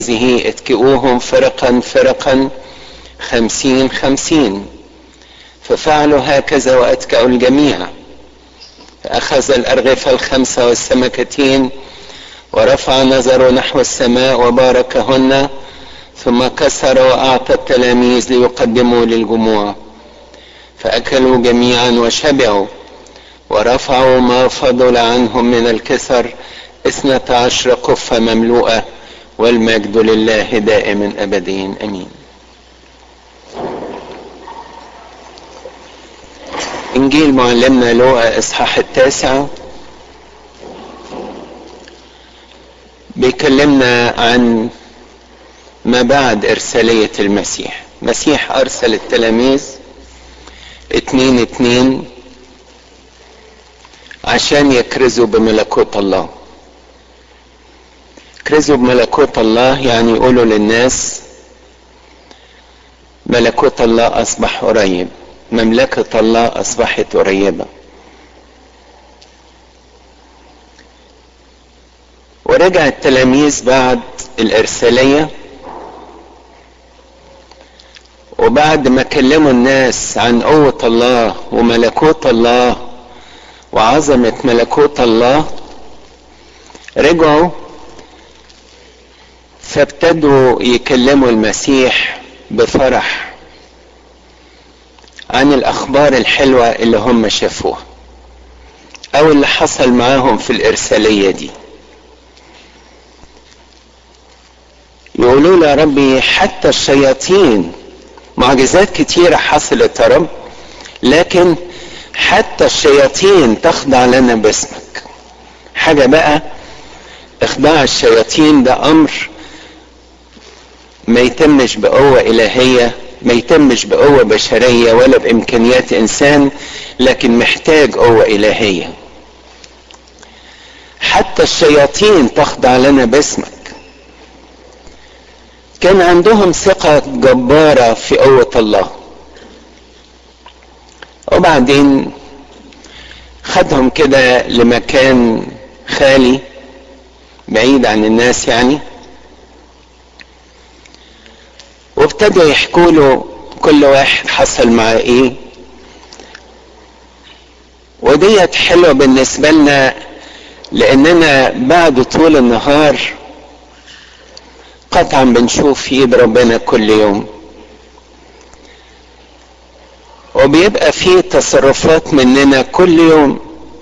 هذه اتكئوهم فرقا فرقا خمسين خمسين ففعلوا هكذا واتكأوا الجميع فأخذ الأرغفة الخمسة والسمكتين ورفع نظره نحو السماء وباركهن ثم كسر وأعطى التلاميذ ليقدموا للجموع فأكلوا جميعا وشبعوا ورفعوا ما فضل عنهم من الكسر اثنتا عشر قفة مملوءة والمجد لله دائم أبدين أمين إنجيل معلمنا لوقا إصحاح التاسع بيكلمنا عن ما بعد إرسالية المسيح مسيح أرسل التلاميذ اتنين اتنين عشان يكرزوا بملكوت الله يكرزوا بملكوت الله يعني يقولوا للناس ملكوت الله أصبح قريب مملكة الله أصبحت قريبة ورجع التلاميذ بعد الإرسالية وبعد ما كلموا الناس عن قوة الله وملكوت الله وعظمة ملكوت الله رجعوا فابتدوا يكلموا المسيح بفرح عن الأخبار الحلوة اللي هم شافوها أو اللي حصل معاهم في الإرسالية دي يقولوا له يا ربي حتى الشياطين معجزات كتيرة حصلت يا رب لكن حتى الشياطين تخضع لنا باسمك حاجة بقى اخضاع الشياطين ده امر ما يتمش بقوة الهية ما يتمش بقوة بشرية ولا بامكانيات انسان لكن محتاج قوة الهية حتى الشياطين تخضع لنا باسمك كان عندهم ثقة جبارة في قوة الله وبعدين خدهم كده لمكان خالي بعيد عن الناس يعني وابتدوا يحكوا له كل واحد حصل معاه ايه وديت حلوة بالنسبة لنا لاننا بعد طول النهار قطعا بنشوف في ايد ربنا كل يوم وبيبقى فيه تصرفات مننا كل يوم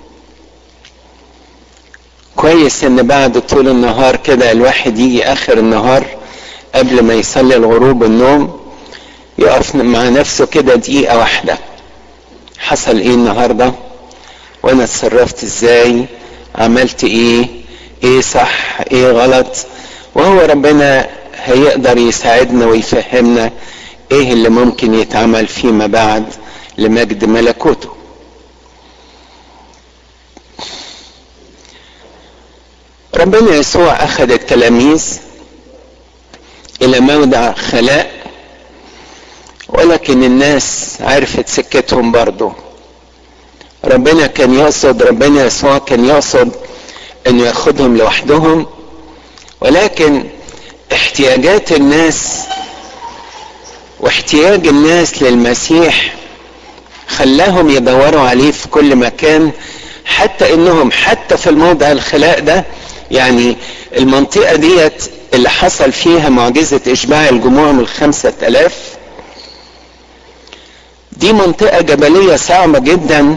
كويس ان بعد طول النهار كده الواحد يجي اخر النهار قبل ما يصلي الغروب النوم يقف مع نفسه كده دقيقة واحدة حصل ايه النهاردة وانا اتصرفت ازاي عملت ايه ايه صح ايه غلط وهو ربنا هيقدر يساعدنا ويفهمنا ايه اللي ممكن يتعمل فيما بعد لمجد ملكوته ربنا يسوع اخذ التلاميذ الى موضع خلاء ولكن الناس عرفت سكتهم برضه ربنا كان يقصد ربنا يسوع كان يقصد انه ياخدهم لوحدهم ولكن احتياجات الناس واحتياج الناس للمسيح خلاهم يدوروا عليه في كل مكان حتى انهم حتى في الموضع الخلاء ده يعني المنطقة ديت اللي حصل فيها معجزة اشباع الجموع من الخمسة الاف دي منطقة جبلية صعبة جدا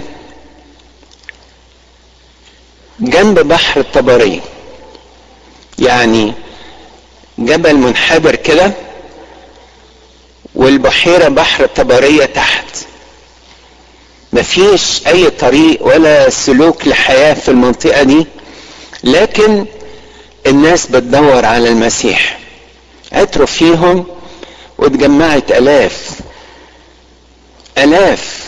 جنب بحر الطبرية يعني جبل منحدر كده والبحيرة بحر الطبرية تحت مفيش اي طريق ولا سلوك لحياة في المنطقة دي لكن الناس بتدور على المسيح عتروا فيهم واتجمعت الاف الاف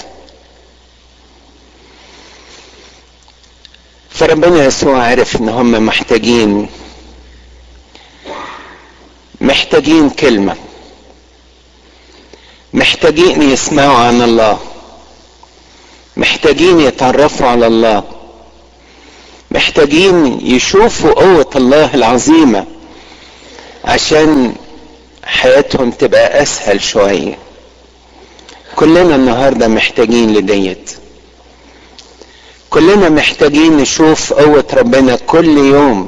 فربنا يسوع عرف ان هم محتاجين محتاجين كلمه محتاجين يسمعوا عن الله محتاجين يتعرفوا على الله محتاجين يشوفوا قوة الله العظيمة عشان حياتهم تبقى اسهل شويه كلنا النهارده محتاجين لديت كلنا محتاجين نشوف قوة ربنا كل يوم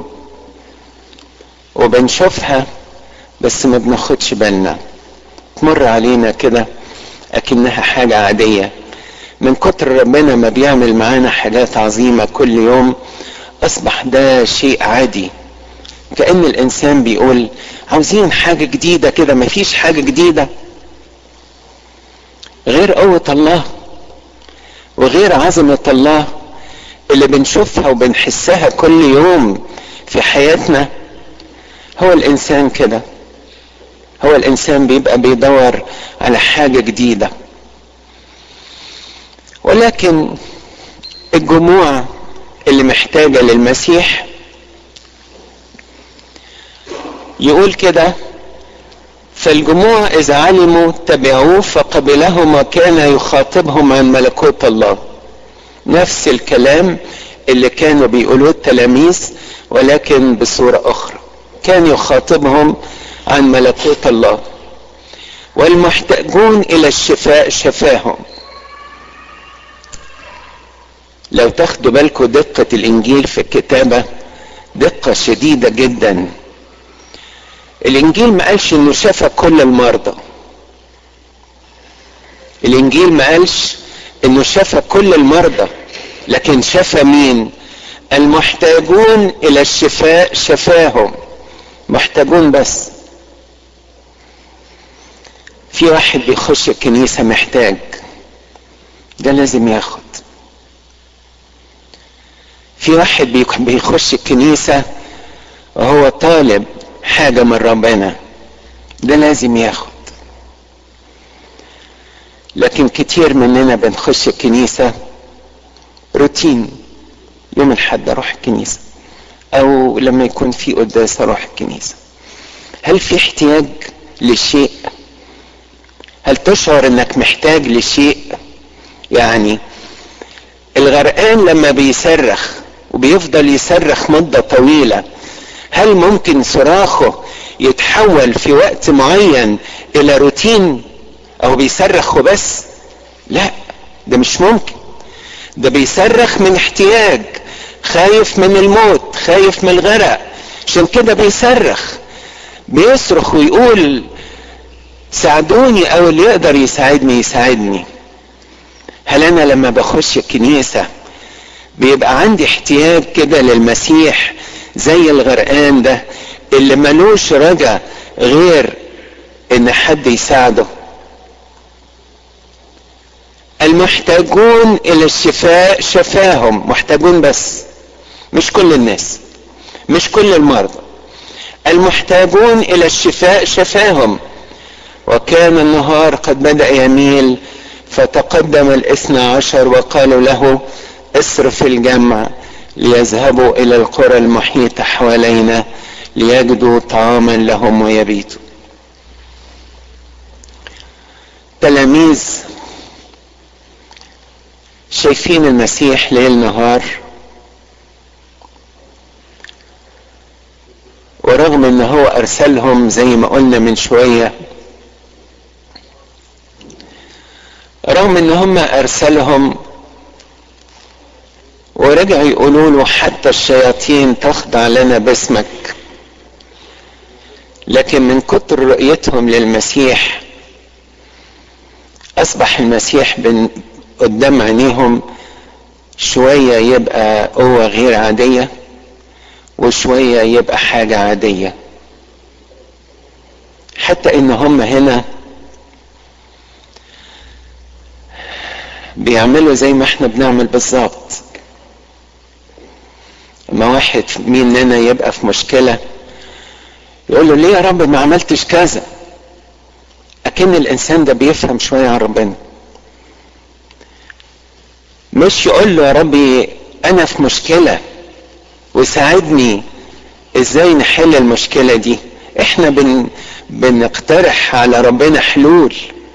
وبنشوفها بس ما بناخدش بالنا تمر علينا كده اكنها حاجة عادية من كتر ربنا ما بيعمل معانا حاجات عظيمة كل يوم اصبح ده شيء عادي كأن الانسان بيقول عاوزين حاجة جديدة كده مفيش حاجة جديدة غير قوة الله وغير عظمة الله اللي بنشوفها وبنحسها كل يوم في حياتنا هو الانسان كده هو الانسان بيبقى بيدور على حاجة جديدة ولكن الجموع اللي محتاجة للمسيح يقول كده فالجموع إذا علموا تبعوه فقبلهم وكان يخاطبهم عن ملكوت الله نفس الكلام اللي كانوا بيقولوه التلاميذ ولكن بصورة أخرى كان يخاطبهم عن ملكوت الله والمحتاجون إلى الشفاء شفاهم لو تاخدوا بالكم دقة الإنجيل في الكتابة دقة شديدة جدا الإنجيل ما قالش إنه شفى كل المرضى الإنجيل ما قالش إنه شفى كل المرضى لكن شفى مين المحتاجون إلى الشفاء شفاهم محتاجون بس في واحد بيخش الكنيسة محتاج ده لازم ياخد في واحد بيخش الكنيسة وهو طالب حاجة من ربنا ده لازم ياخد لكن كتير مننا بنخش الكنيسة روتين يوم الحد اروح الكنيسة او لما يكون في قداس اروح الكنيسة هل في احتياج لشيء هل تشعر انك محتاج لشيء يعني الغرقان لما بيصرخ وبيفضل يصرخ مدة طويلة هل ممكن صراخه يتحول في وقت معين الى روتين او بيصرخ وبس لا ده مش ممكن ده بيصرخ من احتياج خايف من الموت خايف من الغرق عشان كده بيصرخ بيصرخ ويقول ساعدوني او اللي يقدر يساعدني يساعدني هل انا لما بخش الكنيسة بيبقى عندي احتياج كده للمسيح زي الغرقان ده اللي ملوش رجا غير ان حد يساعده المحتاجون الى الشفاء شفاهم محتاجون بس مش كل الناس مش كل المرضى المحتاجون الى الشفاء شفاهم وكان النهار قد بدأ يميل فتقدم الاثنى عشر وقالوا له اصرف الجمع ليذهبوا الى القرى المحيطة حوالينا ليجدوا طعاما لهم ويبيتوا تلاميذ شايفين المسيح ليل نهار ورغم ان هو ارسلهم زي ما قلنا من شوية رغم ان هم ارسلهم ورجعوا يقولوا له حتى الشياطين تخضع لنا باسمك لكن من كتر رؤيتهم للمسيح اصبح المسيح بن قدام عينيهم شوية يبقى قوة غير عادية وشوية يبقى حاجة عادية حتى ان هم هنا بيعملوا زي ما احنا بنعمل بالظبط لما واحد مننا يبقى في مشكلة يقول له ليه يا رب ما عملتش كذا اكن الانسان ده بيفهم شوية عن ربنا مش يقول له يا ربي انا في مشكلة وساعدني ازاي نحل المشكلة دي احنا بن بنقترح على ربنا حلول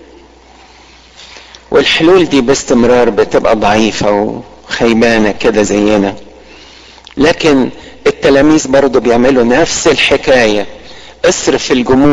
والحلول دي باستمرار بتبقى ضعيفة وخيبانة كده زينا لكن التلاميذ برضو بيعملوا نفس الحكاية اصرف الجموع